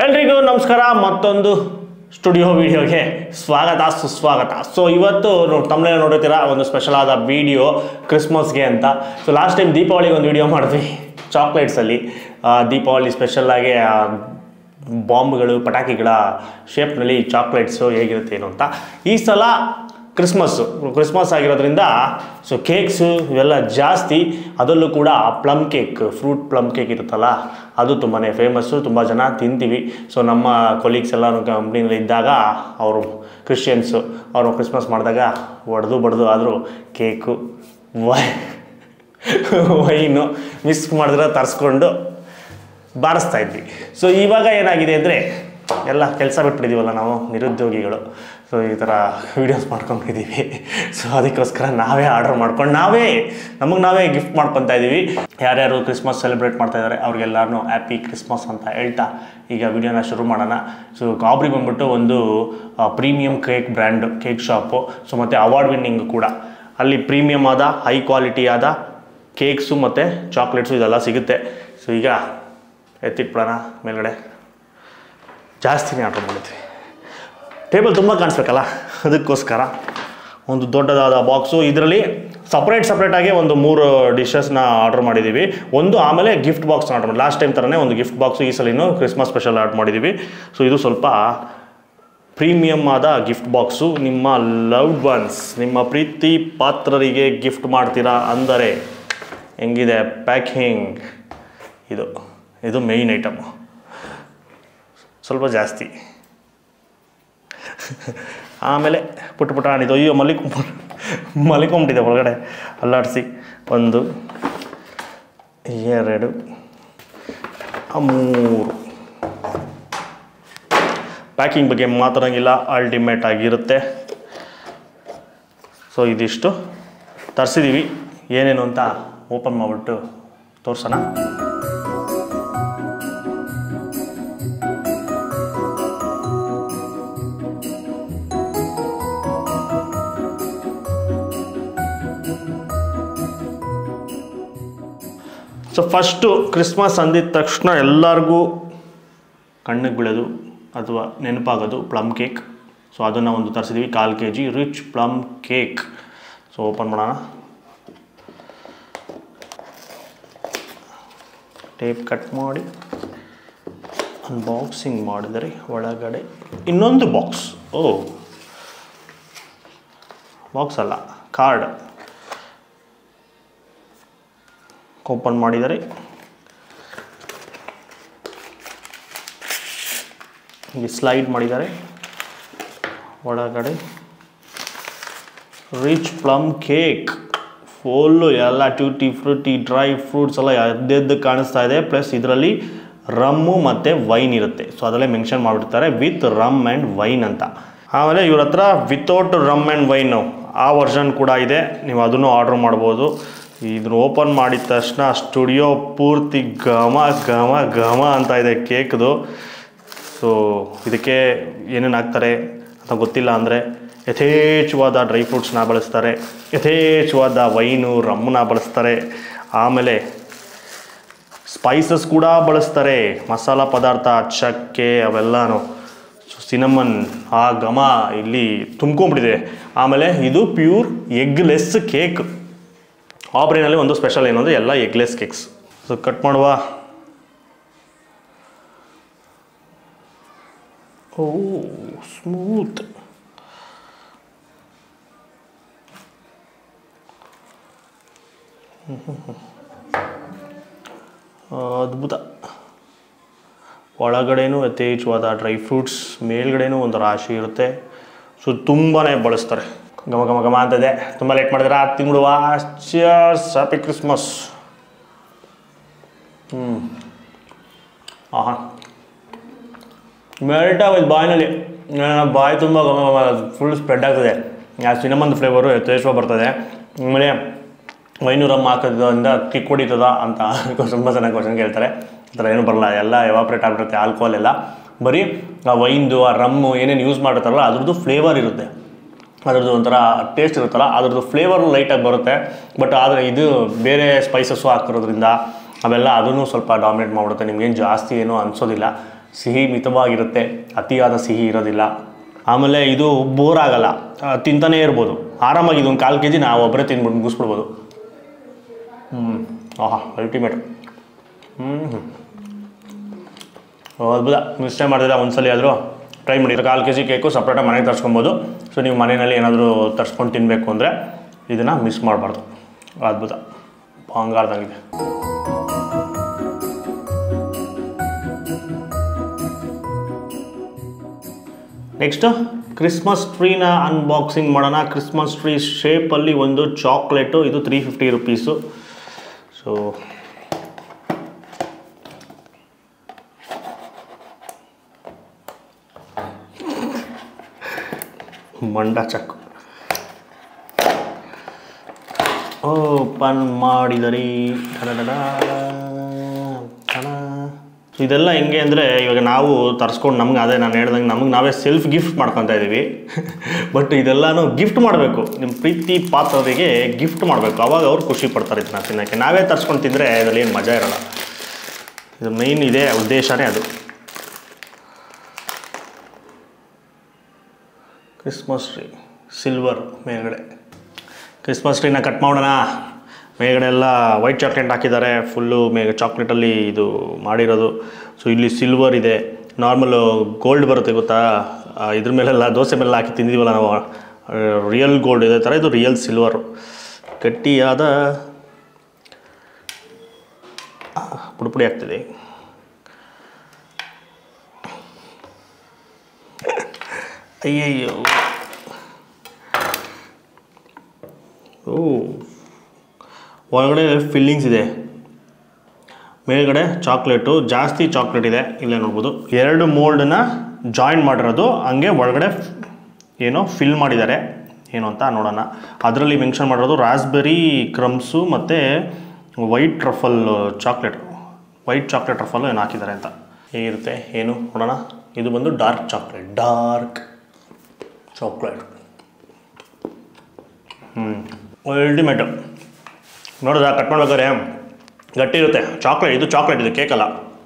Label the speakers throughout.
Speaker 1: ಎಲ್ರಿಗೂ ನಮಸ್ಕಾರ ಮತ್ತೊಂದು ಸ್ಟುಡಿಯೋ ವಿಡಿಯೋಗೆ ಸ್ವಾಗತ ಸುಸ್ವಾಗತ ಸೊ ಇವತ್ತು ತಮ್ಮನೇ ನೋಡಿರ್ತೀರಾ ಒಂದು ಸ್ಪೆಷಲ್ ಆದ ವಿಡಿಯೋ ಕ್ರಿಸ್ಮಸ್ಗೆ ಅಂತ ಸೊ ಲಾಸ್ಟ್ ಟೈಮ್ ದೀಪಾವಳಿಗೆ ಒಂದು ವಿಡಿಯೋ ಮಾಡಿದ್ವಿ ಚಾಕ್ಲೇಟ್ಸಲ್ಲಿ ದೀಪಾವಳಿ ಸ್ಪೆಷಲ್ಲಾಗಿ ಬಾಂಬ್ಗಳು ಪಟಾಕಿಗಳ ಶೇಪ್ನಲ್ಲಿ ಚಾಕ್ಲೇಟ್ಸು ಹೇಗಿರುತ್ತೆ ಏನು ಅಂತ ಈ ಸಲ ಕ್ರಿಸ್ಮಸ್ಸು ಕ್ರಿಸ್ಮಸ್ ಆಗಿರೋದ್ರಿಂದ ಸೊ ಕೇಕ್ಸು ಇವೆಲ್ಲ ಜಾಸ್ತಿ ಅದರಲ್ಲೂ ಕೂಡ plum cake fruit plum cake ಇರುತ್ತಲ್ಲ ಅದು ತುಂಬಾ ಫೇಮಸ್ಸು ತುಂಬ ಜನ ತಿಂತೀವಿ ಸೊ ನಮ್ಮ ಕೊಲೀಗ್ಸ್ ಎಲ್ಲ ಕಂಪ್ನಿನಲ್ಲಿ ಇದ್ದಾಗ ಅವರು ಕ್ರಿಶ್ಚಿಯನ್ಸು ಅವರು ಕ್ರಿಸ್ಮಸ್ ಮಾಡಿದಾಗ ಒಡೆದು ಬಡ್ದು ಆದರೂ ಕೇಕು ವೈ ವೈನು ಮಿಸ್ ಮಾಡಿದ್ರೆ ತರಿಸ್ಕೊಂಡು ಬಾರಿಸ್ತಾ ಇದ್ವಿ ಸೊ ಇವಾಗ ಏನಾಗಿದೆ ಅಂದರೆ ಎಲ್ಲ ಕೆಲಸ ಬಿಟ್ಬಿಟ್ಟಿದ್ದೀವಲ್ಲ ನಾವು ನಿರುದ್ಯೋಗಿಗಳು ಸೊ ಈ ಥರ ವೀಡಿಯೋಸ್ ಮಾಡ್ಕೊಂಡಿದ್ದೀವಿ ಸೊ ಅದಕ್ಕೋಸ್ಕರ ನಾವೇ ಆರ್ಡರ್ ಮಾಡ್ಕೊಂಡು ನಾವೇ ನಮಗೆ ನಾವೇ ಗಿಫ್ಟ್ ಮಾಡ್ಕೊತಾ ಇದ್ದೀವಿ ಯಾರ್ಯಾರು ಕ್ರಿಸ್ಮಸ್ ಸೆಲೆಬ್ರೇಟ್ ಮಾಡ್ತಾ ಇದ್ದಾರೆ ಅವ್ರಿಗೆಲ್ಲರೂ ಹ್ಯಾಪಿ ಕ್ರಿಸ್ಮಸ್ ಅಂತ ಹೇಳ್ತಾ ಈಗ ವಿಡಿಯೋನ ಶುರು ಮಾಡೋಣ ಸೊ ಗಾಬ್ರಿ ಬಂದ್ಬಿಟ್ಟು ಒಂದು premium cake brand cake shop so ಮತ್ತು ಅವಾರ್ಡ್ ವಿನ್ನಿಂಗ್ ಕೂಡ ಅಲ್ಲಿ ಪ್ರೀಮಿಯಮ್ ಆದ ಹೈ ಕ್ವಾಲಿಟಿ ಆದ ಕೇಕ್ಸು ಮತ್ತು ಚಾಕ್ಲೇಟ್ಸು ಇದೆಲ್ಲ ಸಿಗುತ್ತೆ ಸೊ ಈಗ ಎತ್ತಿಟ್ಬಿಡೋಣ ಮೇಲ್ಗಡೆ ಜಾಸ್ತಿನೇ ಆರ್ಡ್ರ್ ಮಾಡಿದ್ವಿ ಟೇಬಲ್ ತುಂಬ ಕಾಣಿಸ್ಬೇಕಲ್ಲ ಅದಕ್ಕೋಸ್ಕರ ಒಂದು ದೊಡ್ಡದಾದ ಬಾಕ್ಸು ಇದರಲ್ಲಿ ಸಪ್ರೇಟ್ ಸಪ್ರೇಟಾಗಿ ಒಂದು ಮೂರು ಡಿಶಸ್ನ ಆರ್ಡರ್ ಮಾಡಿದ್ದೀವಿ ಒಂದು ಆಮೇಲೆ ಗಿಫ್ಟ್ ಬಾಕ್ಸ್ನ ಆರ್ಡರ್ ಮಾಡಿ ಲಾಸ್ಟ್ ಟೈಮ್ ಥರನೇ ಒಂದು ಗಿಫ್ಟ್ ಬಾಕ್ಸು ಈ ಸಲಿನೂ ಕ್ರಿಸ್ಮಸ್ ಸ್ಪೆಷಲ್ ಆರ್ಡರ್ ಮಾಡಿದ್ದೀವಿ ಸೊ ಇದು ಸ್ವಲ್ಪ ಪ್ರೀಮಿಯಮ್ ಆದ ಗಿಫ್ಟ್ ಬಾಕ್ಸು ನಿಮ್ಮ ಲವ್ಡ್ ಒನ್ಸ್ ನಿಮ್ಮ ಪ್ರೀತಿ ಪಾತ್ರರಿಗೆ ಗಿಫ್ಟ್ ಮಾಡ್ತೀರಾ ಅಂದರೆ ಹೆಂಗಿದೆ ಪ್ಯಾಕಿಂಗ್ ಇದು ಇದು ಮೇಯ್ನ್ ಐಟಮು ಸ್ವಲ್ಪ ಜಾಸ್ತಿ ಆಮೇಲೆ ಪುಟ್ಟ ಪುಟ್ಟ ಆಣಿದ್ದು ಅಯ್ಯೋ ಮಲಿಕ್ ಮಲಿಕೊಂಬಿಟ್ಟಿದೆ ಒಳಗಡೆ ಅಲ್ಲಾಡಿಸಿ ಒಂದು ಎರಡು ಆ, ಮೂರು ಪ್ಯಾಕಿಂಗ್ ಬಗ್ಗೆ ಮಾತಾಡೋಂಗಿಲ್ಲ ಅಲ್ಟಿಮೇಟ್ ಆಗಿರುತ್ತೆ ಸೊ ಇದಿಷ್ಟು ತರಿಸಿದ್ದೀವಿ ಏನೇನು ಅಂತ ಓಪನ್ ಮಾಡಿಬಿಟ್ಟು ತೋರ್ಸೋಣ ಸೊ ಫಸ್ಟು ಕ್ರಿಸ್ಮಸ್ ಅಂದಿದ ತಕ್ಷಣ ಎಲ್ಲರಿಗೂ ಕಣ್ಣಿಗೆ ಬೀಳೋದು ಅಥವಾ ನೆನಪಾಗೋದು ಪ್ಲಮ್ ಕೇಕ್ ಸೊ ಅದನ್ನು ಒಂದು ತರಿಸಿದ್ವಿ ಕಾಲು K G rich plum cake so open ಮಾಡೋಣ ಟೇಪ್ ಕಟ್ ಮಾಡಿ ಅನ್ಬಾಕ್ಸಿಂಗ್ ಮಾಡಿದರೆ ಒಳಗಡೆ ಇನ್ನೊಂದು ಬಾಕ್ಸ್ ಓ ಬಾಕ್ಸ್ ಅಲ್ಲ ಕಾರ್ಡ್ ಓಪನ್ ಮಾಡಿದರೆ ಹೀಗೆ ಸ್ಲೈಡ್ ಮಾಡಿದ್ದಾರೆ ಒಳಗಡೆ ರಿಚ್ ಪ್ಲಮ್ ಕೇಕ್ ಫುಲ್ಲು ಎಲ್ಲ ಟ್ಯೂಟಿ ಫ್ರೂಟಿ ಡ್ರೈ ಫ್ರೂಟ್ಸ್ ಎಲ್ಲ ಎದ್ದೆದ್ದು ಕಾಣಿಸ್ತಾ ಇದೆ ಪ್ಲಸ್ ಇದರಲ್ಲಿ ರಮ್ಮು ಮತ್ತು ವೈನ್ ಇರುತ್ತೆ ಸೊ ಅದರಲ್ಲೇ ಮೆನ್ಷನ್ ಮಾಡಿಬಿಡ್ತಾರೆ ವಿತ್ ರಮ್ ಆ್ಯಂಡ್ ವೈನ್ ಅಂತ ಆಮೇಲೆ ಇವ್ರ ಹತ್ರ ವಿತೌಟ್ ರಮ್ ಆ್ಯಂಡ್ ವೈನು ಆ ವರ್ಷನ್ ಕೂಡ ಇದೆ ನೀವು ಅದನ್ನು ಆರ್ಡ್ರ್ ಮಾಡ್ಬೋದು ಇದನ್ನ ಓಪನ್ ಮಾಡಿದ ತಕ್ಷಣ ಸ್ಟುಡಿಯೋ ಪೂರ್ತಿ ಘಮ ಘಮ ಘಮ ಅಂತ ಇದೆ ಕೇಕ್ದು ಸೊ ಇದಕ್ಕೆ ಏನೇನು ಹಾಕ್ತಾರೆ ಅಂತ ಗೊತ್ತಿಲ್ಲ ಅಂದರೆ ಯಥೇಚ್ಛವಾದ ಡ್ರೈ ಫ್ರೂಟ್ಸ್ನ ಬಳಸ್ತಾರೆ ಯಥೇಚ್ಛವಾದ ವೈನು ರಮ್ಮನ್ನ ಬಳಸ್ತಾರೆ ಆಮೇಲೆ ಸ್ಪೈಸಸ್ ಕೂಡ ಬಳಸ್ತಾರೆ ಮಸಾಲ ಪದಾರ್ಥ ಚಕ್ಕೆ ಅವೆಲ್ಲನೂ ಸಿನಮನ್ ಆ ಘಮ ಇಲ್ಲಿ ತುಂಬ್ಕೊಂಡ್ಬಿಟ್ಟಿದೆ ಆಮೇಲೆ ಇದು ಪ್ಯೂರ್ ಎಗ್ಲೆಸ್ ಕೇಕ್ ಆಬ್ರಿನಲ್ಲಿ ಒಂದು ಸ್ಪೆಷಲ್ ಏನು ಅಂದರೆ ಎಲ್ಲ ಎಗ್ಲೆಸ್ ಕೇಕ್ಸ್ ಸೊ ಕಟ್ ಮಾಡುವ ಓ ಸ್ಮೂತ್ ಅದ್ಭುತ ಒಳಗಡೆನೂ ಯಥೇಚ್ಛವಾದ ಡ್ರೈ ಫ್ರೂಟ್ಸ್ ಮೇಲ್ಗಡೆನೂ ಒಂದು ರಾಶಿ ಇರುತ್ತೆ ಸೊ ತುಂಬಾ ಬಳಸ್ತಾರೆ ಘಮ ಘಮ ಘಮ ಅಂತದೆ ತುಂಬ ಲೇಟ್ ಮಾಡಿದ್ರೆ ಹತ್ತು ತಿಂಗಳು ಚರ್ಸ್ ಹ್ಯಾಪಿ ಕ್ರಿಸ್ಮಸ್ ಹ್ಞೂ ಆಹಾ ಮೆಲ್ಟ್ ಆಗೋದು ಬಾಯಿನಲ್ಲಿ ನನ್ನ ಬಾಯಿ ತುಂಬ ಘಮ ಘಮ ಫುಲ್ ಸ್ಪ್ರೆಡ್ ಆಗ್ತದೆ ಆ ಸಿನಮನ್ ಫ್ಲೇವರು ಯಥೇಚ್ಛವಾಗಿ ಬರ್ತದೆ ಆಮೇಲೆ ಐನೂರಮ್ಮ ಹಾಕೋದ್ರಿಂದ ಕಿಕ್ ಹೊಡಿತದ ಅಂತ ತುಂಬ ಜನ ಕ್ವಶನ್ ಕೇಳ್ತಾರೆ ಆ ಥರ ಏನೂ ಬರಲ್ಲ ಎಲ್ಲ ಎವಾಪ್ರೇಟ್ ಆಗಿಬಿಡುತ್ತೆ ಆಲ್ಕೋಹಾಲ್ ಎಲ್ಲ ಬರೀ ಆ ವೈನ್ದು ಆ ರಮ್ಮು ಏನೇನು ಯೂಸ್ ಮಾಡಿರ್ತಾರಲ್ಲ ಅದ್ರದ್ದು ಫ್ಲೇವರ್ ಇರುತ್ತೆ ಅದ್ರದ್ದು ಒಂಥರ ಟೇಸ್ಟ್ ಇರುತ್ತಲ್ಲ ಅದ್ರದ್ದು ಫ್ಲೇವರ್ ಲೈಟಾಗಿ ಬರುತ್ತೆ ಬಟ್ ಆದರೆ ಇದು ಬೇರೆ ಸ್ಪೈಸಸ್ಸು ಹಾಕಿರೋದ್ರಿಂದ ಅವೆಲ್ಲ ಅದನ್ನು ಸ್ವಲ್ಪ ಡಾಮಿನೇಟ್ ಮಾಡಿಬಿಡುತ್ತೆ ನಿಮ್ಗೇನು ಜಾಸ್ತಿ ಏನೂ ಅನಿಸೋದಿಲ್ಲ ಸಿಹಿ ಮಿತವಾಗಿರುತ್ತೆ ಅತಿಯಾದ ಸಿಹಿ ಇರೋದಿಲ್ಲ ಆಮೇಲೆ ಇದು ಬೋರ್ ಆಗಲ್ಲ ಆ, ತಿಂತಾನೇ ಇರ್ಬೋದು ಆರಾಮಾಗಿ ಇದೊಂದು ಕಾಲು ಕೆ ಜಿ ನಾವು ಒಬ್ಬರೇ ತಿಂದ್ಬಿಟ್ಟು ಮುಗಿಸ್ಬಿಡ್ಬೋದು ಹ್ಞೂ ಆಹಾ ಅಲ್ಟಿಮೇಟ್ ಹ್ಞೂ ಅದ್ಭುತ ಮಿಸ್ಟೇ ಮಾಡಿದ್ರೆ ಒಂದ್ಸಲ ಆದರೂ ಟ್ರೈ ಮಾಡಿ ಕಾಲು ಕೆ ಜಿ ಕೇಕು ಸಪ್ರೇಟಾಗಿ ಮನೆಗೆ ತರಿಸ್ಕೊಬೋದು ಸೊ ನೀವು ಮನೆಯಲ್ಲಿ ಏನಾದರೂ ತರಿಸ್ಕೊಂಡು ತಿನ್ನಬೇಕು ಅಂದರೆ ಇದನ್ನು ಮಿಸ್ ಮಾಡಬಾರ್ದು ಅದ್ಭುತ ಬಂಗಾರದಂಗಿದೆ ನೆಕ್ಸ್ಟು ಕ್ರಿಸ್ಮಸ್ ಟ್ರೀನ ಅನ್ಬಾಕ್ಸಿಂಗ್ ಮಾಡೋಣ ಕ್ರಿಸ್ಮಸ್ ಟ್ರೀ ಶೇಪಲ್ಲಿ ಒಂದು ಚಾಕ್ಲೇಟು ಇದು ತ್ರೀ ಫಿಫ್ಟಿ ರುಪೀಸು ಸೊ ಮಂಡ ಚಕ್ಕು ಓಪನ್ ಮಾಡಿದರಿ ಸೊ ಇದೆಲ್ಲ ಹೆಂಗೆ ಅಂದರೆ ಇವಾಗ ನಾವು ತರಿಸ್ಕೊಂಡು ನಮ್ಗೆ ಅದೇ ನಾನು ಹೇಳ್ದಂಗೆ ನಮಗೆ ನಾವೇ ಸೆಲ್ಫ್ ಗಿಫ್ಟ್ ಮಾಡ್ಕೊತಾ ಇದ್ದೀವಿ ಬಟ್ ಇದೆಲ್ಲನೂ ಗಿಫ್ಟ್ ಮಾಡಬೇಕು ನಿಮ್ಮ ಪ್ರೀತಿ ಪಾತ್ರರಿಗೆ ಗಿಫ್ಟ್ ಮಾಡಬೇಕು ಅವಾಗ ಅವ್ರು ಖುಷಿ ಪಡ್ತಾರೆ ಇದನ್ನ ತಿನ್ನೋಕ್ಕೆ ನಾವೇ ತರಿಸ್ಕೊಂಡು ತಿಂದರೆ ಇದರಲ್ಲಿ ಏನು ಮಜಾ ಇರಲ್ಲ ಇದು ಮೈನ್ ಇದೆ ಉದ್ದೇಶನೇ ಅದು ಕ್ರಿಸ್ಮಸ್ ಟ್ರೀ ಸಿಲ್ವರ್ ಮೇಲ್ಗಡೆ ಕ್ರಿಸ್ಮಸ್ ಟ್ರೀನ ಕಟ್ ಮಾಡೋಣ ಮೇಲ್ಗಡೆ ಎಲ್ಲ ವೈಟ್ ಚಾಕ್ಲೇಟ್ ಹಾಕಿದ್ದಾರೆ ಫುಲ್ಲು ಮೇ ಚಾಕ್ಲೇಟಲ್ಲಿ ಇದು ಮಾಡಿರೋದು ಸೊ ಇಲ್ಲಿ ಸಿಲ್ವರ್ ಇದೆ ನಾರ್ಮಲು ಗೋಲ್ಡ್ ಬರುತ್ತೆ ಗೊತ್ತಾ ಆ, ಇದ್ರ ಮೇಲೆಲ್ಲ ದೋಸೆ ಮೇಲೆ ಹಾಕಿ ತಿಂದಿವಲ್ಲ ನಾವು ರಿಯಲ್ ಗೋಲ್ಡ್ ಇದೆ ಥರ ಇದು ರಿಯಲ್ ಸಿಲ್ವರು ಗಟ್ಟಿಯಾದ ಆ, ಪುಡಿ ಪುಡಿ ಆಗ್ತಿದೆ ಅಯ್ಯಯ್ಯೋ ಓ ಒಳಗಡೆ ಫಿಲ್ಲಿಂಗ್ಸ್ ಇದೆ ಮೇಲ್ಗಡೆ ಚಾಕ್ಲೇಟು ಜಾಸ್ತಿ ಚಾಕ್ಲೇಟ್ ಇದೆ ಇಲ್ಲೇ ನೋಡ್ಬೋದು ಎರಡು ಮೋಲ್ಡನ್ನ ಜಾಯಿನ್ ಮಾಡಿರೋದು ಹಂಗೆ ಒಳಗಡೆ ಏನೋ ಫಿಲ್ ಮಾಡಿದ್ದಾರೆ ಏನು ಅಂತ ನೋಡೋಣ ಅದರಲ್ಲಿ ಮೆನ್ಷನ್ ಮಾಡಿರೋದು ರಾಸ್ಬೆರಿ ಕ್ರಮ್ಸು ಮತ್ತು white truffle chocolate white chocolate truffle ಏನು ಹಾಕಿದ್ದಾರೆ ಅಂತ ಹೇಗಿರುತ್ತೆ ಏನು ನೋಡೋಣ ಇದು ಬಂದು ಡಾರ್ಕ್ ಚಾಕ್ಲೇಟ್ ಡಾರ್ಕ್ ಚಾಕ್ಲೇಟ್ ಹ್ಞೂ ಅಲ್ಟಿಮೇಟು ನೋಡಿದ ಕಟ್ ಮಾಡ್ಬೇಕಾದ್ರೆ ಗಟ್ಟಿ ಇರುತ್ತೆ ಚಾಕ್ಲೇಟ್ ಇದು ಚಾಕ್ಲೇಟ್ ಇದು ಕೇಕಲ್ಲ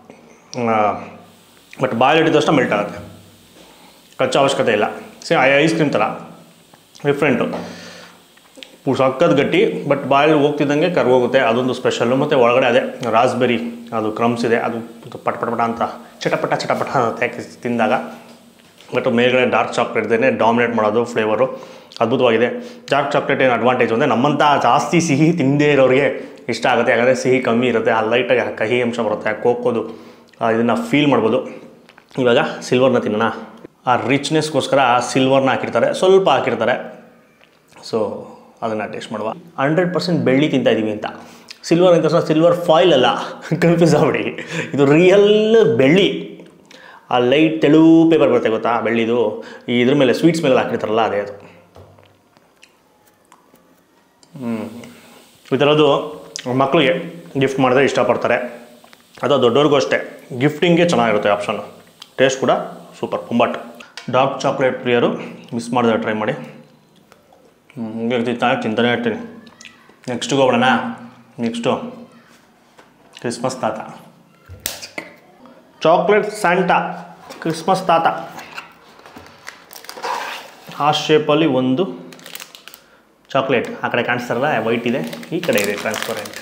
Speaker 1: ಬಟ್ ಬಾಯಲ್ಲಿ ಇಟ್ಟಿದ ತಕ್ಷಣ ಮೆಲ್ಟ್ ಆಗುತ್ತೆ ಕಚ್ಚೋ ಅವಶ್ಯಕತೆ ಇಲ್ಲ ಸೇ ಐಸ್ ಕ್ರೀಮ್ ಥರ ಡಿಫ್ರೆಂಟು ಸಕ್ಕತ್ ಗಟ್ಟಿ ಬಟ್ ಬಾಯಲ್ಲಿ ಹೋಗ್ತಿದ್ದಂಗೆ ಕರ್ಗೋಗುತ್ತೆ ಅದೊಂದು ಸ್ಪೆಷಲ್ಲು ಮತ್ತು ಒಳಗಡೆ ಅದೇ ರಾಸ್ಬೆರಿ ಅದು ಕ್ರಮ್ಸ್ ಇದೆ ಅದು ಪಟ ಪಟ ಪಟ ಅಂತ ಚಟಪಟ ಚಟಪಟ ಅಂತ ಯಾಕೆ ತಿಂದಾಗ ಬಟ್ ಮೇಲ್ಗಡೆ ಡಾರ್ಕ್ ಚಾಕ್ಲೇಟ್ ಇದೇನೆ ಡಾಮಿನೇಟ್ ಮಾಡೋದು ಫ್ಲೇವರು ಅದ್ಭುತವಾಗಿದೆ ಡಾರ್ಕ್ ಚಾಕ್ಲೇಟ್ ಏನು ಅಡ್ವಾಂಟೇಜ್ ಅಂದರೆ ನಮ್ಮಂಥ ಜಾಸ್ತಿ ಸಿಹಿ ತಿಂದೇ ಇರೋರಿಗೆ ಇಷ್ಟ ಆಗುತ್ತೆ ಯಾಕಂದರೆ ಸಿಹಿ ಕಮ್ಮಿ ಇರುತ್ತೆ ಆ ಲೈಟಾಗಿ ಆ ಕಹಿ ಅಂಶ ಬರುತ್ತೆ ಆ ಕೋಕೋದು ಇದನ್ನು ಫೀಲ್ ಮಾಡ್ಬೋದು ಇವಾಗ ಸಿಲ್ವರ್ನ ತಿನ್ನೋಣ ಆ ರಿಚ್ನೆಸ್ಗೋಸ್ಕರ ಆ ಸಿಲ್ವರ್ನ ಹಾಕಿರ್ತಾರೆ ಸ್ವಲ್ಪ ಹಾಕಿರ್ತಾರೆ ಸೊ ಅದನ್ನು ಟೇಸ್ಟ್ ಮಾಡುವ ಹಂಡ್ರೆಡ್ ಪರ್ಸೆಂಟ್ ಬೆಳ್ಳಿ ತಿಂತಾ ಇದ್ದೀವಿ ಅಂತ ಸಿಲ್ವರ್ ಅಂತ ತಕ್ಷಣ ಸಿಲ್ವರ್ ಫಾಯಿಲ್ ಅಲ್ಲ ಕನ್ಫ್ಯೂಸ್ ಆಗ್ಬಿಡಿ ಇದು ರಿಯಲ್ ಬೆಳ್ಳಿ ಆ ಲೈಟ್ ತೆಳು ಪೇಪರ್ ಬರುತ್ತೆ ಗೊತ್ತಾ ಬೆಳ್ಳಿದು ಈ ಇದ್ರ ಮೇಲೆ ಸ್ವೀಟ್ಸ್ ಮೇಲೆ ಹಾಕಿರ್ತಾರಲ್ಲ ಅದೇ ಅದು ಹ್ಞೂ ಈ ಥರದ್ದು ಮಕ್ಕಳಿಗೆ ಗಿಫ್ಟ್ ಮಾಡಿದ್ರೆ ಇಷ್ಟಪಡ್ತಾರೆ ಅದು ದೊಡ್ಡವ್ರಿಗೂ ಅಷ್ಟೇ ಗಿಫ್ಟಿಂಗ್ಗೆ ಚೆನ್ನಾಗಿರುತ್ತೆ ಆಪ್ಷನ್ನು ಟೇಸ್ಟ್ ಕೂಡ ಸೂಪರ್ ಬೊಂಬಾಟ್ ಡಾರ್ಕ್ ಚಾಕ್ಲೇಟ್ ಪ್ರಿಯರು ಮಿಸ್ ಮಾಡಿದ್ರೆ ಟ್ರೈ ಮಾಡಿ ಹಂಗೆ ತಿಂತಾ ತಿಂತಾನೆ ಇರ್ತೀನಿ ನೆಕ್ಸ್ಟಿಗೆ ಹೋಗೋಣ ನೆಕ್ಸ್ಟು ಕ್ರಿಸ್ಮಸ್ ತಾತ ಚಾಕ್ಲೇಟ್ ಸ್ಯಾಂಟಾ ಕ್ರಿಸ್ಮಸ್ ತಾತ ಆ ಶೇಪಲ್ಲಿ ಒಂದು ಚಾಕ್ಲೇಟ್ ಆ ಕಡೆ ಕಾಣಿಸ್ತಾರಲ್ಲ ವೈಟ್ ಇದೆ ಈ ಕಡೆ ಇದೆ ಟ್ರಾನ್ಸ್ಪರೆಂಟ್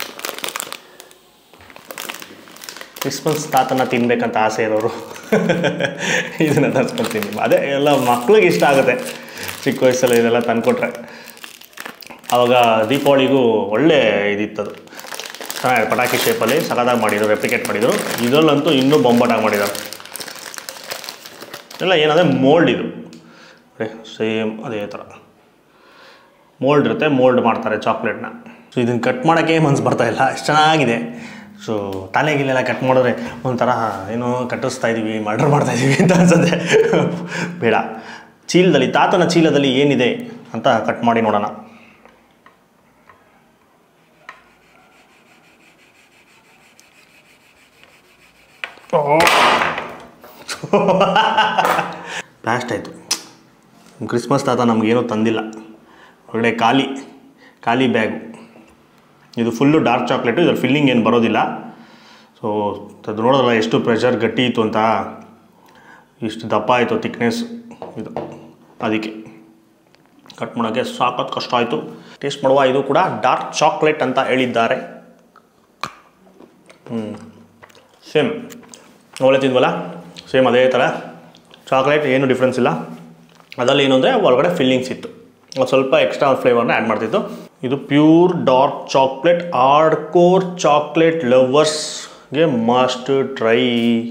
Speaker 1: ಕ್ರಿಸ್ಮಸ್ ತಾತನ ತಿನ್ಬೇಕಂತ ಆಸೆ ಇರೋರು ಇದನ್ನು ತರಿಸ್ಕೊಂಡು ತಿನ್ನಿ ಅದೇ ಎಲ್ಲ ಮಕ್ಳಿಗೆ ಇಷ್ಟ ಆಗುತ್ತೆ ಚಿಕ್ಕ ವಯಸ್ಸಲ್ಲಿ ಇದೆಲ್ಲ ತಂದ್ಕೊಟ್ರೆ ಆವಾಗ ದೀಪಾವಳಿಗೂ ಒಳ್ಳೆ ಇದಿತ್ತದು ಚೆನ್ನಾಗಿದೆ ಪಟಾಕಿ ಶೇಪಲ್ಲಿ ಸಖತ್ತಾಗಿ ಮಾಡಿದ್ರು ರೆಪ್ಲಿಕೇಟ್ ಮಾಡಿದರು ಇದರಲ್ಲಂತೂ ಇನ್ನೂ ಬೊಂಬಾಟಾಗಿ ಮಾಡಿದ್ದಾರೆ ಎಲ್ಲ ಏನಂದರೆ ಮೋಲ್ಡ್ ಇದು ಸೇಮ್ ಅದೇ ಥರ ಮೋಲ್ಡ್ ಇರುತ್ತೆ ಮೋಲ್ಡ್ ಮಾಡ್ತಾರೆ ಚಾಕ್ಲೇಟ್ನ ಸೊ ಇದನ್ನು ಕಟ್ ಮಾಡೋಕ್ಕೆ ಮನ್ಸು ಬರ್ತಾ ಇಲ್ಲ ಎಷ್ಟು ಚೆನ್ನಾಗಿದೆ ಸೊ ತಲೆಗಿಲ್ಲೆಲ್ಲ ಕಟ್ ಮಾಡಿದ್ರೆ ಒಂಥರ ಏನೋ ಕಟ್ಟಿಸ್ತಾ ಇದ್ದೀವಿ ಮರ್ಡರ್ ಮಾಡ್ತಾ ಇದ್ದೀವಿ ಅಂತ ಅನ್ಸುತ್ತೆ ಬೇಡ ಚೀಲದಲ್ಲಿ ತಾತನ ಚೀಲದಲ್ಲಿ ಏನಿದೆ ಅಂತ ಕಟ್ ಮಾಡಿ ನೋಡೋಣ ಬ್ಲಾಸ್ಟ್ ಆಯಿತು ಕ್ರಿಸ್ಮಸ್ ತಾತ ನಮಗೇನೂ ತಂದಿಲ್ಲ ಒಳ್ಳೆ ಖಾಲಿ ಖಾಲಿ ಬ್ಯಾಗು ಇದು ಫುಲ್ಲು ಡಾರ್ಕ್ ಚಾಕ್ಲೇಟು ಇದ್ರ ಫಿಲ್ಲಿಂಗ್ ಏನು ಬರೋದಿಲ್ಲ ಸೊ ಅದು ನೋಡೋದಲ್ಲ ಎಷ್ಟು ಪ್ರೆಷರ್ ಗಟ್ಟಿ ಇತ್ತು ಅಂತ ಇಷ್ಟು ದಪ್ಪ ಆಯಿತು ಥಿಕ್ನೆಸ್ ಇದು ಅದಕ್ಕೆ ಕಟ್ ಮಾಡೋಕ್ಕೆ ಸಾಕತ್ತು ಕಷ್ಟ ಆಯಿತು ಟೇಸ್ಟ್ ಮಾಡುವ ಇದು ಕೂಡ ಡಾರ್ಕ್ ಚಾಕ್ಲೇಟ್ ಅಂತ ಹೇಳಿದ್ದಾರೆ ಹ್ಞೂ ಸೇಮ್ ಒಳ್ಳೆ ತಿಂದ್ವಲ್ಲ ಸೇಮ್ ಅದೇ ಥರ ಚಾಕ್ಲೇಟ್ ಏನು ಡಿಫ್ರೆನ್ಸ್ ಇಲ್ಲ ಅದರಲ್ಲಿ ಏನು ಅಂದರೆ ಒಳಗಡೆ ಫಿಲ್ಲಿಂಗ್ಸ್ ಇತ್ತು ಒಂದು ಸ್ವಲ್ಪ ಎಕ್ಸ್ಟ್ರಾ ಫ್ಲೇವರ್ನ ಆ್ಯಡ್ ಮಾಡ್ತಿತ್ತು ಇದು pure dark chocolate hard core chocolate ಲವರ್ಸ್ಗೆ ಮಸ್ಟ್ ಟ್ರೈ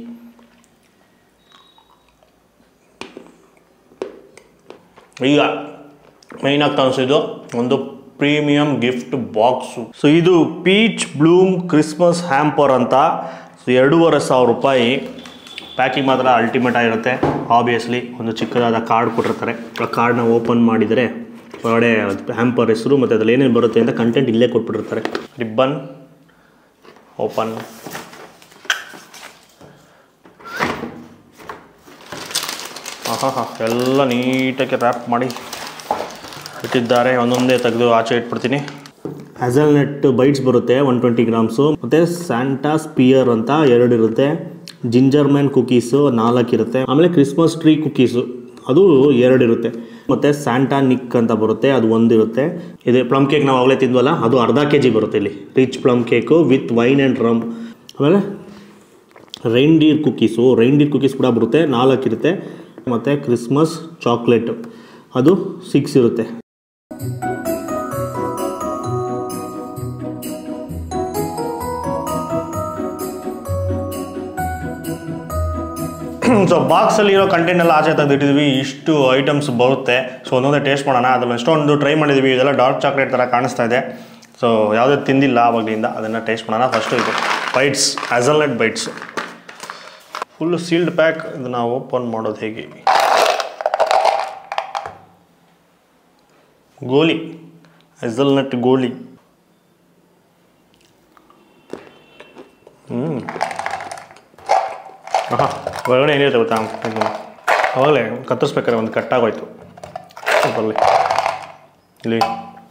Speaker 1: ಈಗ ಮೈನಾಗಿ ಕಾಣಿಸಿದ್ದು ಒಂದು ಪ್ರೀಮಿಯಂ ಗಿಫ್ಟ್ ಬಾಕ್ಸು ಸೊ ಇದು ಪೀಚ್ ಬ್ಲೂಮ್ ಕ್ರಿಸ್ಮಸ್ ಹ್ಯಾಂಪರ್ ಅಂತ ಸೊ ಎರಡೂವರೆ ಸಾವಿರ ರೂಪಾಯಿ ಪ್ಯಾಕಿಂಗ್ ಮಾತ್ರ ಅಲ್ಟಿಮೇಟ್ ಆಗಿರುತ್ತೆ ಆಬ್ವಿಯಸ್ಲಿ ಒಂದು ಚಿಕ್ಕದಾದ ಕಾರ್ಡ್ ಕೊಟ್ಟಿರ್ತಾರೆ ಆ ಕಾರ್ಡ್ನ ಓಪನ್ ಮಾಡಿದರೆ ಒಳಗಡೆ ಹ್ಯಾಂಪರ್ ಹೆಸರು ಮತ್ತು ಅದ್ರಲ್ಲಿ ಏನೇನು ಬರುತ್ತೆ ಅಂತ ಕಂಟೆಂಟ್ ಇಲ್ಲೇ ಕೊಟ್ಬಿಟ್ಟಿರ್ತಾರೆ ರಿಬ್ಬನ್ ಓಪನ್ ಹಾಂ ಹಾಂ ಎಲ್ಲ ನೀಟಾಗಿ ರ್ಯಾಪ್ ಮಾಡಿ ಇಟ್ಟಿದ್ದಾರೆ ಒಂದೊಂದೇ ತೆಗೆದು ಆಚೆ ಇಟ್ಬಿಡ್ತೀನಿ ಹ್ಯಾಸಲ್ನಟ್ ಬೈಟ್ಸ್ ಬರುತ್ತೆ ಒನ್ ಟ್ವೆಂಟಿ ಗ್ರಾಮ್ಸು ಮತ್ತು ಸ್ಯಾಂಟಾ ಸ್ಪಿಯರ್ ಅಂತ ಎರಡು ಇರುತ್ತೆ ಜಿಂಜರ್ ಮ್ಯಾನ್ ಕುಕೀಸು ನಾಲ್ಕು ಇರುತ್ತೆ ಆಮೇಲೆ ಕ್ರಿಸ್ಮಸ್ ಟ್ರೀ ಕುಕೀಸು ಅದು ಎರಡು ಇರುತ್ತೆ ಮತ್ತು ಸ್ಯಾಂಟಾ ನಿಕ್ ಅಂತ ಬರುತ್ತೆ ಅದು ಒಂದು ಇರುತ್ತೆ ಇದೆ ಪ್ಲಮ್ ಕೇಕ್ ನಾವು ಆಗಲೇ ತಿಂದ್ವಲ್ಲ ಅದು ಅರ್ಧ ಕೆ ಜಿ ಬರುತ್ತೆ ಇಲ್ಲಿ rich plum cake with wine and rum ಆಮೇಲೆ ರೈನ್ಡೀರ್ ಕುಕೀಸು ರೈನ್ಡೀರ್ ಕುಕೀಸ್ ಕೂಡ ಬರುತ್ತೆ ನಾಲ್ಕು ಇರುತ್ತೆ ಮತ್ತು ಕ್ರಿಸ್ಮಸ್ ಚಾಕ್ಲೇಟು ಅದು ಸಿಕ್ಸ್ ಇರುತ್ತೆ ಸೊ ಬಾಕ್ಸಲ್ಲಿ ಇರೋ ಕಂಟೆಂಟ್ ಎಲ್ಲ ಆಚೆ ತೆಗೆದಿಟ್ಟಿದ್ವಿ ಇಷ್ಟು ಐಟಮ್ಸ್ ಬರುತ್ತೆ ಸೊ ಒಂದೊಂದೇ ಟೇಸ್ಟ್ ಮಾಡೋಣ ಅದ್ರಲ್ಲಿ ಎಷ್ಟೊಂದು ಟ್ರೈ ಮಾಡಿದ್ವಿ ಇದೆಲ್ಲ ಡಾರ್ಕ್ ಚಾಕ್ಲೇಟ್ ಥರ ಕಾಣಿಸ್ತಾ ಇದೆ ಸೊ ಯಾವುದೇ ತಿಂದಿಲ್ಲ ಆವಾಗಲಿಂದ ಅದನ್ನು ಟೇಸ್ಟ್ ಮಾಡೋಣ ಫಸ್ಟು ಇದು bites hazelnut bites full sealed pack ಇದನ್ನು ಓಪನ್ ಮಾಡೋದು ಹೇಗೆ ಗೋಲಿ ಹ್ಯಾಸಲ್ನಟ್ ಗೋಲಿ ಹ್ಞೂ ಹಾಂ ಒಳಗಡೆ ಏನಿರುತ್ತೆ ಗೊತ್ತಾ ಇದು ಅವಾಗಲೇ ಕತ್ತರಿಸ್ಬೇಕಾದ್ರೆ ಒಂದು ಕಟ್ಟಾಗೋಯ್ತು ಬರಲಿ ಇಲ್ಲಿ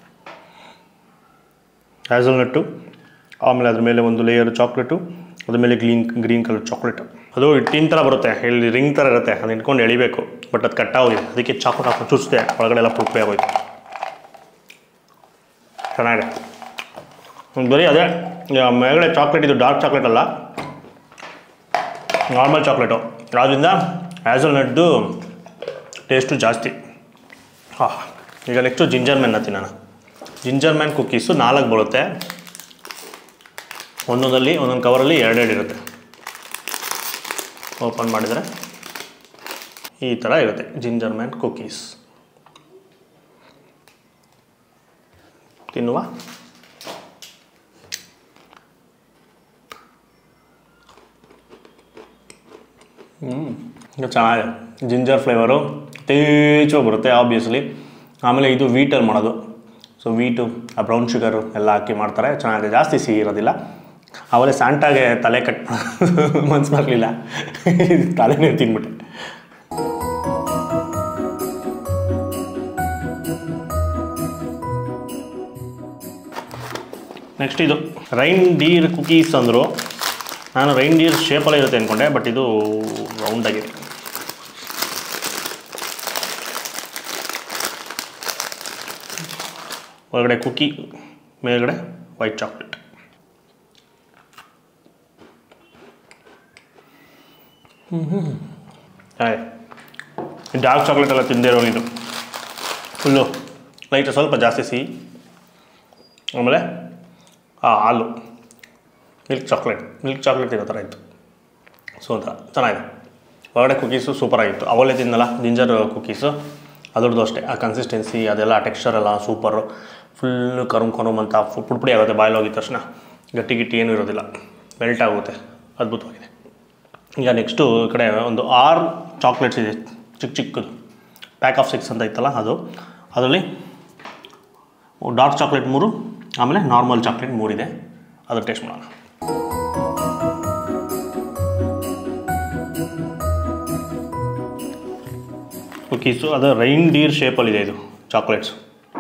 Speaker 1: ಹ್ಯಾಸಲ್ನಟ್ಟು ಆಮೇಲೆ ಅದ್ರ ಮೇಲೆ ಒಂದು ಲೇಯರ್ ಚಾಕ್ಲೇಟು ಅದ್ರ ಮೇಲೆ ಗ್ರೀನ್ ಗ್ರೀನ್ ಕಲರ್ ಚಾಕ್ಲೇಟ್ ಅದು ಟಿನ್ ಥರ ಬರುತ್ತೆ ಇಲ್ಲಿ ರಿಂಗ್ ಥರ ಇರುತ್ತೆ ಅದನ್ನ ಇಟ್ಕೊಂಡು ಎಳಿಬೇಕು ಬಟ್ ಅದು ಕಟ್ಟಾಗೋಗಿದೆ ಅದಕ್ಕೆ ಚಾಕ್ಲೇಟ್ ಹಾಕೊಂಡು ಚುಚ್ಚಿದೆ ಒಳಗಡೆ ಎಲ್ಲ ಪುಪ್ಪೆ ಆಗೋಯ್ತು ಚೆನ್ನಾಗಿದೆ ಹ್ಮ್, ಬರೀ ಅದೇ ಈಗ ಮೇಲ್ಗಡೆ ಚಾಕ್ಲೇಟ್ ಇದು ಡಾರ್ಕ್ ಚಾಕ್ಲೇಟ್ ಅಲ್ಲ ನಾರ್ಮಲ್ ಚಾಕ್ಲೇಟು ಆದ್ದರಿಂದ ಹ್ಯಾಸಲ್ನಟ್ದು ಟೇಸ್ಟು ಜಾಸ್ತಿ ಹಾಂ ಈಗ ನೆಕ್ಸ್ಟು ಜಿಂಜರ್ ಮ್ಯಾನ್ ಹತ್ತೀನಿ ನಾನು ಜಿಂಜರ್ ಮ್ಯಾನ್ ಕುಕ್ಕೀಸು ನಾಲ್ಕು ಬರುತ್ತೆ ಒಂದೊಂದಲ್ಲಿ ಒಂದೊಂದು ಕವರಲ್ಲಿ ಎರಡೆರಡು ಇರುತ್ತೆ ಓಪನ್ ಮಾಡಿದರೆ ಈ ಥರ ಇರುತ್ತೆ ಜಿಂಜರ್ ಮ್ಯಾನ್ ಕುಕ್ಕೀಸ್ ತಿನ್ನುವ ಹ್ಞೂ ಇದು ಚೆನ್ನಾಗಿದೆ ಜಿಂಜರ್ ಫ್ಲೇವರು ತೇಜವಾಗಿ ಬರುತ್ತೆ ಆಬ್ವಿಯಸ್ಲಿ ಆಮೇಲೆ ಇದು ವೀಟಲ್ಲಿ ಮಾಡೋದು ಸೊ ವೀಟು ಆ ಬ್ರೌನ್ ಶುಗರು ಎಲ್ಲ ಹಾಕಿ ಮಾಡ್ತಾರೆ ಚೆನ್ನಾಗಿದೆ ಜಾಸ್ತಿ ಸಿಹಿ ಇರೋದಿಲ್ಲ ಆಮೇಲೆ ಸ್ಯಾಂಟಾಗೆ ತಲೆ ಕಟ್ ಮನ್ಸು ಬರಲಿಲ್ಲ ತಲೆನೇ ತಿನ್ಬಿಟ್ಟೆ ನೆಕ್ಸ್ಟ್ ಇದು ರೈನ್ ಡೀರ್ ಕುಕೀಸ್ ಅಂದರು ನಾನು ರೈನ್ ಡೀರ್ ಶೇಪಲ್ಲೇ ಇರುತ್ತೆ ಅಂದ್ಕೊಂಡೆ ಬಟ್ ಇದು ರೌಂಡಾಗಿದೆ ಒಳಗಡೆ ಕುಕಿ ಮೇಲ್ಗಡೆ ವೈಟ್ ಚಾಕ್ಲೇಟ್ ಹಾಯ್ ಡಾರ್ಕ್ ಚಾಕ್ಲೇಟ್ ಎಲ್ಲ ತಿಂದೇ ಇರೋರು ಇದು ಫುಲ್ಲು ಲೈಟ್ ಸ್ವಲ್ಪ ಜಾಸ್ತಿ ಸಿಹಿ ಆಮೇಲೆ ಆ ಹಾಲು ಮಿಲ್ಕ್ ಚಾಕ್ಲೇಟ್ ಮಿಲ್ಕ್ ಚಾಕ್ಲೇಟ್ ಇರೋ ಥರ ಇತ್ತು ಸೊ ಒಂಥರ ಚೆನ್ನಾಗಿದೆ ಹೊರಗಡೆ ಕುಕೀಸು ಸೂಪರ್ ಆಗಿತ್ತು ಅವಲೇ ತಿನ್ನಲ್ಲ ಜಿಂಜರ್ ಕುಕೀಸು ಅದ್ರದ್ದು ಅಷ್ಟೇ ಆ ಕನ್ಸಿಸ್ಟೆನ್ಸಿ ಅದೆಲ್ಲ ಟೆಕ್ಸ್ಚರ್ ಎಲ್ಲ ಸೂಪರು ಫುಲ್ಲು ಕರುಮ್ ಕರುಮ್ ಅಂತ ಫು ಪುಡಿ ಪುಡಿ ಆಗುತ್ತೆ ಬಾಯಲ್ಲಿ ಹೋಗಿದ ತಕ್ಷಣ ಗಟ್ಟಿ ಗಿಟ್ಟಿ ಏನೂ ಇರೋದಿಲ್ಲ ಮೆಲ್ಟ್ ಆಗುತ್ತೆ ಅದ್ಭುತವಾಗಿದೆ ಈಗ ನೆಕ್ಸ್ಟು ಈ ಕಡೆ ಒಂದು ಆರು ಚಾಕ್ಲೇಟ್ಸ್ ಇದೆ ಚಿಕ್ಕ ಚಿಕ್ಕದು ಪ್ಯಾಕ್ ಆಫ್ ಸಿಕ್ಸ್ ಅಂತ ಇತ್ತಲ್ಲ ಅದು ಅದರಲ್ಲಿ ಡಾರ್ಕ್ ಚಾಕ್ಲೇಟ್ ಮೂರು ಆಮೇಲೆ ನಾರ್ಮಲ್ ಚಾಕ್ಲೇಟ್ ಮೂರಿದೆ ಅದ್ರ ಟೇಸ್ಟ್ ಮಾಡೋಣ ಕುಕೀಸು ಅದು ರೈನ್ ಡೀರ್ ಶೇಪಲ್ಲಿದೆ ಇದು ಚಾಕ್ಲೇಟ್ಸು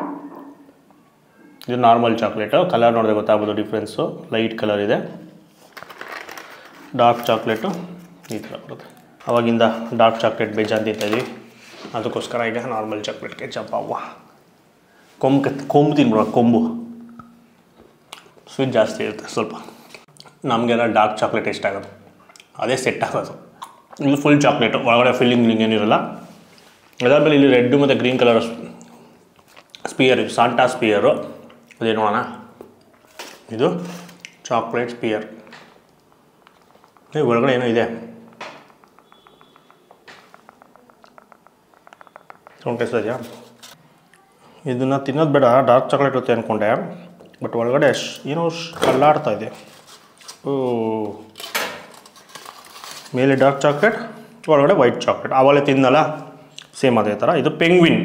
Speaker 1: ಇದು ನಾರ್ಮಲ್ ಚಾಕ್ಲೇಟು ಕಲರ್ ನೋಡಿದ್ರೆ ಗೊತ್ತಾಗ್ಬೋದು ಡಿಫ್ರೆನ್ಸು ಲೈಟ್ ಕಲರ್ ಇದೆ ಡಾರ್ಕ್ ಚಾಕ್ಲೇಟು ಈ ಥರ ಬರುತ್ತೆ ಅವಾಗಿಂದ ಡಾರ್ಕ್ ಚಾಕ್ಲೇಟ್ ಬೇಜಾನ್ ತಿಂತಾಯಿದ್ವಿ ಅದಕ್ಕೋಸ್ಕರ ಈಗ ನಾರ್ಮಲ್ ಚಾಕ್ಲೇಟ್ಗೆ ಜಂಪ್ ಅವ್ವ ಕೊಂಬು ಕತ್ ಕೊಂಬು ತಿನ್ಬಿಡುವ ಕೊಂಬು ಸ್ವೀಟ್ ಜಾಸ್ತಿ ಇರುತ್ತೆ ಸ್ವಲ್ಪ ನಮಗೆಲ್ಲ ಡಾರ್ಕ್ ಚಾಕ್ಲೇಟ್ ಇಷ್ಟ ಆಗೋದು ಅದೇ ಸೆಟ್ ಆಗೋದು ಇದು ಫುಲ್ ಚಾಕ್ಲೇಟು ಒಳಗಡೆ ಫಿಲ್ಲಿಂಗ್ ಗಿಲ್ಲಿಂಗ್ ಏನಿರಲ್ಲ ಅದಾದಮೇಲೆ ಇಲ್ಲಿ ರೆಡ್ ಮತ್ತು ಗ್ರೀನ್ ಕಲರ್ ಸ್ಪಿಯರ್ ಇದು ಸಾಂಟಾ ಸ್ಪಿಯರು ಅದೇ ನೋಡೋಣ ಇದು ಚಾಕ್ಲೇಟ್ ಸ್ಪಿಯರ್ ಏ ಒಳಗಡೆ ಏನೋ ಇದೆ ಸೌಂಡ್ ಟೇಸ್ಟ್ ಇದೆಯಾ ಇದನ್ನು ತಿನ್ನೋದು ಬೇಡ ಡಾರ್ಕ್ ಚಾಕ್ಲೇಟ್ ಇರುತ್ತೆ ಅಂದ್ಕೊಂಡೆ ಬಟ್ ಒಳಗಡೆ ಶ್- ಏನೋ ಶ್- ಕಲ್ಲಾಡ್ತಾ ಇದೆ ಓ ಮೇಲೆ ಡಾರ್ಕ್ ಚಾಕ್ಲೇಟ್ ಒಳಗಡೆ ವೈಟ್ ಚಾಕ್ಲೇಟ್ ಆವಾಗಲೇ ತಿನ್ನಲ್ಲ ಸೇಮ್ ಅದೇ ಥರ ಇದು ಪೆಂಗ್ವಿನ್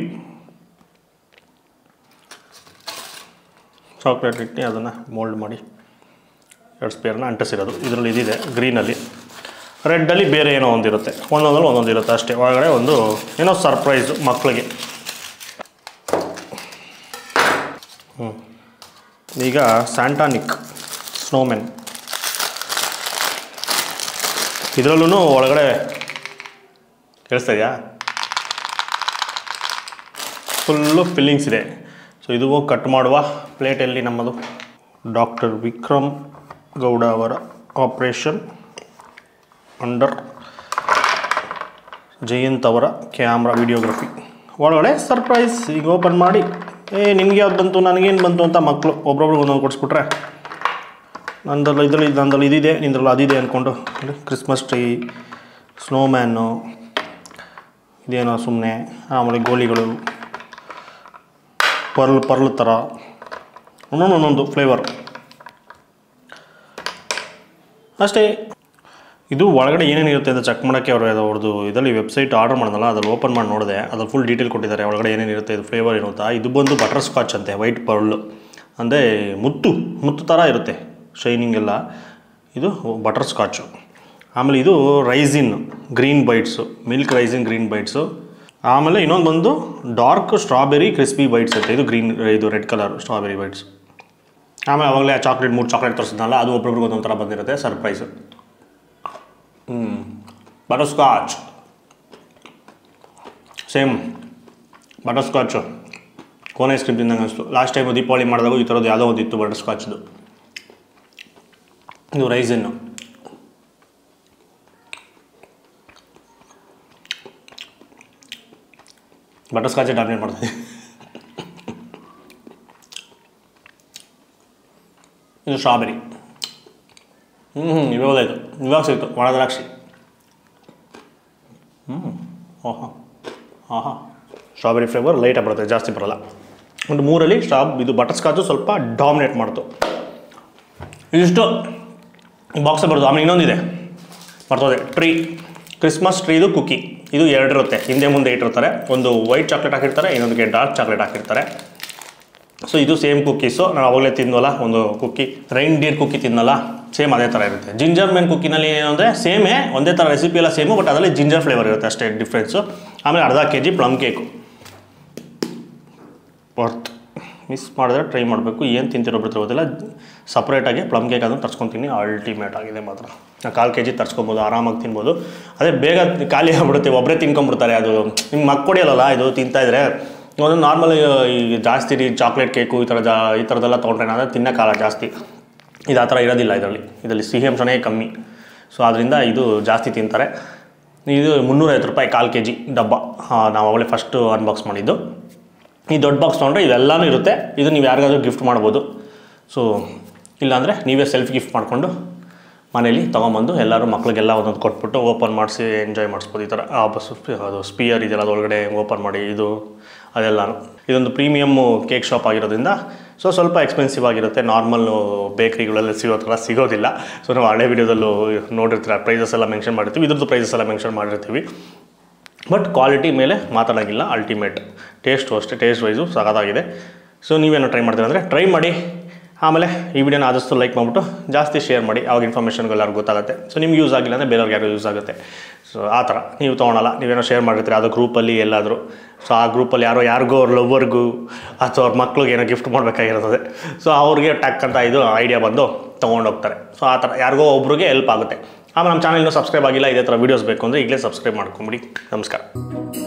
Speaker 1: ಚಾಕ್ಲೇಟ್ ಇಟ್ಟು ಅದನ್ನು ಮೋಲ್ಡ್ ಮಾಡಿ ಎರಡು ಸ್ಪೇರ್ನ ಅಂಟಿಸಿರೋದು ಇದರಲ್ಲಿ ಇದಿದೆ ಗ್ರೀನಲ್ಲಿ ರೆಡ್ಡಲ್ಲಿ ಬೇರೆ ಏನೋ ಒಂದಿರುತ್ತೆ ಒಂದೊಂದಲ್ಲಿ ಒಂದೊಂದು ಇರುತ್ತೆ ಅಷ್ಟೇ ಒಳಗಡೆ ಒಂದು ಏನೋ ಸರ್ಪ್ರೈಸು ಮಕ್ಕಳಿಗೆ ಹ್ಞೂ ಈಗ ಸ್ಯಾಂಟಾನಿಕ್ ಸ್ನೋಮೆನ್ ಇದರಲ್ಲೂ ಒಳಗಡೆ ಕೇಳಿಸ್ತಾ ಇದೆಯಾ ಫುಲ್ಲು ಫಿಲ್ಲಿಂಗ್ಸ್ ಇದೆ ಸೊ ಇದು ಕಟ್ ಮಾಡುವ ಪ್ಲೇಟಲ್ಲಿ ನಮ್ಮದು ಡಾಕ್ಟರ್ ವಿಕ್ರಮ್ ಗೌಡ ಅವರ ಆಪ್ರೇಷನ್ ಅಂಡರ್ ಜಯಂತ್ ಅವರ ಕ್ಯಾಮ್ರಾ ವಿಡಿಯೋಗ್ರಫಿ ಒಳಗಡೆ ಸರ್ಪ್ರೈಸ್ ಈಗ ಓಪನ್ ಮಾಡಿ ಏ ನಿನಗೆ ಯಾವ್ದು ಬಂತು ನನಗೇನು ಬಂತು ಅಂತ ಮಕ್ಕಳು ಒಬ್ರೊಬ್ರಿಗೆ ಒಂದೊಂದು ಕೊಡಿಸ್ಬಿಟ್ರೆ ನಂದಲ್ಲಿ ಇದರಲ್ಲಿ ನಂದಲ್ಲಿ ಇದಿದೆ ನಿಂದ್ರಲ್ಲಿ ಅದಿದೆ ಅಂದ್ಕೊಂಡು ಕ್ರಿಸ್ಮಸ್ ಟ್ರೀ ಸ್ನೋಮ್ಯಾನು ಇದೇನೋ ಸುಮ್ಮನೆ ಆಮೇಲೆ ಗೋಲಿಗಳು ಪರ್ಲ್ ಪರ್ಲ್ ಥರ ಒಂದೊಂದು ಒಂದೊಂದು ಫ್ಲೇವರ್ ಅಷ್ಟೇ ಇದು ಒಳಗಡೆ ಏನೇನು ಇರುತ್ತೆ ಅಂತ ಚೆಕ್ ಮಾಡೋಕ್ಕೆ ಅವರು ಅವ್ರದ್ದು ಇದರಲ್ಲಿ ವೆಬ್ಸೈಟ್ ಆರ್ಡರ್ ಮಾಡೋದಲ್ಲ ಅದ್ರಲ್ಲಿ ಓಪನ್ ಮಾಡಿ ನೋಡಿದೆ ಅದ್ರಲ್ಲಿ ಫುಲ್ ಡೀಟೇಲ್ ಕೊಟ್ಟಿದ್ದಾರೆ ಒಳಗಡೆ ಏನೇನು ಇರುತ್ತೆ ಇದು ಫ್ಲೇವರ್ ಇರುತ್ತಾ ಇದು ಬಂದು ಬಟರ್ ಸ್ಕಾಚ್ ಅಂತೆ ವೈಟ್ ಪರ್ಲ್ ಅಂದರೆ ಮುತ್ತು ಮುತ್ತು ಥರ ಇರುತ್ತೆ ಶೈನಿಂಗ್ ಎಲ್ಲ ಇದು ಬಟರ್ ಸ್ಕಾಚು ಆಮೇಲೆ ಇದು raisin green bites milk raisin green bites ಆಮೇಲೆ ಇನ್ನೊಂದು ಬಂದು ಡಾರ್ಕ್ ಸ್ಟ್ರಾಬೆರಿ ಕ್ರಿಸ್ಪಿ ಬೈಟ್ಸ್ ಅಂತ ಇದು ಗ್ರೀನ್ ಇದು ರೆಡ್ ಕಲರ್ ಸ್ಟ್ರಾಬೆರಿ ಬೈಟ್ಸ್ ಆಮೇಲೆ ಅವಾಗಲೇ ಚಾಕ್ಲೇಟ್ ಮೂರು ಚಾಕ್ಲೇಟ್ ತರಿಸಿದ್ನಲ್ಲ ಅದು ಒಬ್ರೊಬ್ರಿಗೆ ಒಂದೊಂದು ಥರ ಬಂದಿರುತ್ತೆ ಸರ್ಪ್ರೈಸು ಹ್ಞೂ butterscotch same butterscotch cone ice cream ತಿಂದಂಗೆ ಅನಿಸ್ತು ಲಾಸ್ಟ್ ಟೈಮ್ ದೀಪಾವಳಿ ಮಾಡಿದಾಗ ಈ ಥರದ್ದು ಯಾವುದೋ ಒಂದು ಇತ್ತು ಬಟರ್ ಸ್ಕಾಚ್ದು ಇದು ರೈಸನ್ನು ಬಟರ್ ಸ್ಕಾಚೇ ಡಾಮಿನೇಟ್ ಮಾಡ್ತದೆ ಇದು ಸ್ಟ್ರಾಬೆರಿ ಹ್ಞೂ ಹ್ಞೂ ಇವಾಗಲಾಯಿತು ಇವಾಗ ಸಿಕ್ತು ಒಣ ದ್ರಾಕ್ಷಿ ಹ್ಞೂ ಓಹೋ ಆಹಾ ಸ್ಟ್ರಾಬೆರಿ ಫ್ಲೇವರ್ ಲೈಟಾಗಿ ಬರುತ್ತೆ ಜಾಸ್ತಿ ಬರಲ್ಲ ಒಂದು ಮೂರಲ್ಲಿ ಸ್ಟ್ರಾಬ್ ಇದು ಬಟರ್ ಸ್ಕಾಚು ಸ್ವಲ್ಪ ಡಾಮಿನೇಟ್ ಮಾಡ್ತು ಇದಿಷ್ಟು ಬಾಕ್ಸಲ್ಲಿ ಬರೋದು ಆಮೇಲೆ ಇನ್ನೊಂದಿದೆ ಬರ್ತದೆ ಟ್ರೀ ಕ್ರಿಸ್ಮಸ್ ಟ್ರೀದು ಕುಕ್ಕಿ ಇದು ಎರಡಿರುತ್ತೆ ಹಿಂದೆ ಮುಂದೆ ಇಟ್ಟಿರ್ತಾರೆ ಒಂದು ವೈಟ್ ಚಾಕ್ಲೇಟ್ ಹಾಕಿರ್ತಾರೆ ಇನ್ನೊಂದಕ್ಕೆ ಡಾರ್ಕ್ ಚಾಕ್ಲೇಟ್ ಹಾಕಿರ್ತಾರೆ ಸೊ ಇದು ಸೇಮ್ ಕುಕ್ಕೀಸು ನಾವು ಅವಾಗಲೇ ತಿಂದ್ವಲ್ಲ ಒಂದು ಕುಕ್ಕಿ ರೈನ್ ಡೀರ್ ಕುಕ್ಕಿ ತಿನ್ನಲ್ಲ ಸೇಮ್ ಅದೇ ಥರ ಇರುತ್ತೆ ಜಿಂಜರ್ ಮೇನ್ ಕುಕ್ಕಿನಲ್ಲಿ ಏನು ಅಂದರೆ ಸೇಮೇ ಒಂದೇ ಥರ ರೆಸಿಪಿ ಎಲ್ಲ ಸೇಮು ಬಟ್ ಅದರಲ್ಲಿ ಜಿಂಜರ್ ಫ್ಲೇವರ್ ಇರುತ್ತೆ ಅಷ್ಟೇ ಡಿಫ್ರೆನ್ಸು ಆಮೇಲೆ ಅರ್ಧ K G plum cake worth miss ಮಾಡಿದ್ರೆ ಟ್ರೈ ಮಾಡಬೇಕು ಏನು ತಿಂತಿರೋ ಬಿಡ್ತಿರೋ ಗೊತ್ತಿಲ್ಲ ಸಪ್ರೇಟಾಗಿ ಪ್ಲಮ್ ಕೇಕ್ ಅದನ್ನು ತರ್ಸ್ಕೊತೀನಿ ಅಲ್ಟಿಮೇಟ್ ಆಗಿದೆ ಮಾತ್ರ ಕಾಲು ಕೆ ಜಿ ತರ್ಸ್ಕೊಬೋದು ಆರಾಮಾಗಿ ತಿನ್ಬೋದು ಅದೇ ಬೇಗ ಖಾಲಿ ಆಗ್ಬಿಡುತ್ತೆ ಒಬ್ಬರೇ ತಿನ್ಕೊಂಬಿಡ್ತಾರೆ ಅದು ನಿಮ್ಗೆ ಮಕ್ಕ ಕೊಡಿಯಲ್ಲ ಇದು ತಿಂತಾಯಿದ್ರೆ ಒಂದು ನಾರ್ಮಲ್ ಈ ಜಾಸ್ತಿ ರೀ ಚಾಕ್ಲೇಟ್ ಕೇಕು ಈ ಥರ ಜಾ ಈ ಥರದ್ದೆಲ್ಲ ತೊಗೊಂಡ್ರೆ ಏನಾದರೆ ತಿನ್ನೋಕ್ಕಾಗಲ್ಲ ಜಾಸ್ತಿ ಇದು ಆ ಥರ ಇರೋದಿಲ್ಲ ಇದರಲ್ಲಿ ಇದರಲ್ಲಿ ಸಿಹಿ ಅಂಶನೇ ಕಮ್ಮಿ ಸೊ ಅದರಿಂದ ಇದು ಜಾಸ್ತಿ ತಿಂತಾರೆ ಇದು ಮುನ್ನೂರೈವತ್ತು ರೂಪಾಯಿ ಕಾಲು ಕೆ ಜಿ ಡಬ್ಬ ಹಾಂ ನಾವು ಅವಳೇ ಫಸ್ಟು ಅನ್ಬಾಕ್ಸ್ ಮಾಡಿದ್ದು ಈ ದೊಡ್ಡ ಬಾಕ್ಸ್ ತೊಗೊಂಡ್ರೆ ಇವೆಲ್ಲನೂ ಇರುತ್ತೆ ಇದು ನೀವು ಯಾರಿಗಾದ್ರೂ ಗಿಫ್ಟ್ ಮಾಡ್ಬೋದು ಸೊ ಇಲ್ಲಾಂದರೆ ನೀವೇ ಸೆಲ್ಫ್ ಗಿಫ್ಟ್ ಮಾಡಿಕೊಂಡು ಮನೇಲಿ ತೊಗೊಂಬಂದು ಎಲ್ಲರೂ ಮಕ್ಳಿಗೆಲ್ಲ ಒಂದೊಂದು ಕೊಟ್ಬಿಟ್ಟು ಓಪನ್ ಮಾಡಿಸಿ ಎಂಜಾಯ್ ಮಾಡಿಸ್ಬೋದು ಈ ಥರ ಆ ಬಸ್ ಅದು ಸ್ಪಿಯರ್ ಇದೆಯಲ್ಲ ಅದರೊಳಗಡೆ ಓಪನ್ ಮಾಡಿ ಇದು ಅದೆಲ್ಲನೂ ಇದೊಂದು ಪ್ರೀಮಿಯಮ್ಮು ಕೇಕ್ ಶಾಪ್ ಆಗಿರೋದ್ರಿಂದ ಸೊ ಸ್ವಲ್ಪ ಎಕ್ಸ್ಪೆನ್ಸಿವ್ ಆಗಿರುತ್ತೆ ನಾರ್ಮಲ್ ಬೇಕ್ರಿಗಳಲ್ಲಿ ಸಿಗೋ ಥರ ಸಿಗೋದಿಲ್ಲ ಸೊ ನಾವು ಹಳೆ ವೀಡಿಯೋದಲ್ಲೂ ನೋಡಿರ್ತೀರ ಪ್ರೈಸಸ್ ಎಲ್ಲ ಮೆನ್ಷನ್ ಮಾಡಿರ್ತೀವಿ ಇದ್ರದ್ದು ಪ್ರೈಸಸ್ ಎಲ್ಲ ಮೆನ್ಷನ್ ಮಾಡಿರ್ತೀವಿ ಬಟ್ ಕ್ವಾಲಿಟಿ ಮೇಲೆ ಮಾತಾಡೋಂಗಿಲ್ಲ ಅಲ್ಟಿಮೇಟ್ ಟೇಸ್ಟು ಅಷ್ಟೇ ಟೇಸ್ಟ್ ವೈಸು ಸಖತ್ತಾಗಿದೆ ಸೊ ನೀವೇನೋ ಟ್ರೈ ಮಾಡ್ತೀರ ಅಂದರೆ ಟ್ರೈ ಮಾಡಿ ಆಮೇಲೆ ಈ ವಿಡಿಯೋನ ಆದಷ್ಟು ಲೈಕ್ ಮಾಡಿಬಿಟ್ಟು ಜಾಸ್ತಿ ಶೇರ್ ಮಾಡಿ ಅವಾಗ ಇನ್ಫಾರ್ಮೇಷನ್ಗಳು ಎಲ್ಲರಿಗೂ ಗೊತ್ತಾಗುತ್ತೆ ಸೊ ನಿಮ್ಗೆ ಯೂಸ್ ಆಗಿಲ್ಲ ಅಂದರೆ ಬೇರೆಯವ್ರಿಗೆ ಯಾರು ಯೂಸ್ ಆಗುತ್ತೆ ಸೊ ಆ ಥರ ನೀವು ತೊಗೊಳಲ್ಲ ನೀವೇನೋ ಶೇರ್ ಮಾಡಿರ್ತೀರ ಅದು ಗ್ರೂಪಲ್ಲಿ ಎಲ್ಲಾದರೂ ಸೊ ಆ ಗ್ರೂಪಲ್ಲಿ ಯಾರೋ ಯಾರಿಗೋ ಅವ್ರ ಲವ್ವರ್ಗೂ ಅಥವಾ ಅವ್ರ ಮಕ್ಳಿಗೆ ಏನೋ ಗಿಫ್ಟ್ ಮಾಡಬೇಕಾಗಿರ್ತದೆ ಸೊ ಅವ್ರಿಗೆ ಟಕ್ ಅಂತ ಇದು ಐಡಿಯಾ ಬಂದು ತೊಗೊಂಡೋಗ್ತಾರೆ ಸೊ ಆ ಥರ ಯಾರಿಗೋ ಒಬ್ರಿಗೆ ಹೆಲ್ಪ್ ಆಗುತ್ತೆ ಆಮೇಲೆ ನಮ್ಮ ಚಾನಲ್ನೂ ಸಬ್ಸ್ಕ್ರೈಬ್ ಆಗಿಲ್ಲ ಇದೇ ಥರ ವೀಡಿಯೋಸ್ ಬೇಕು ಅಂದರೆ ಈಗಲೇ ಸಬ್ಸ್ಕ್ರೈಬ್ ಮಾಡ್ಕೊಂಬಿಡಿ ನಮಸ್ಕಾರ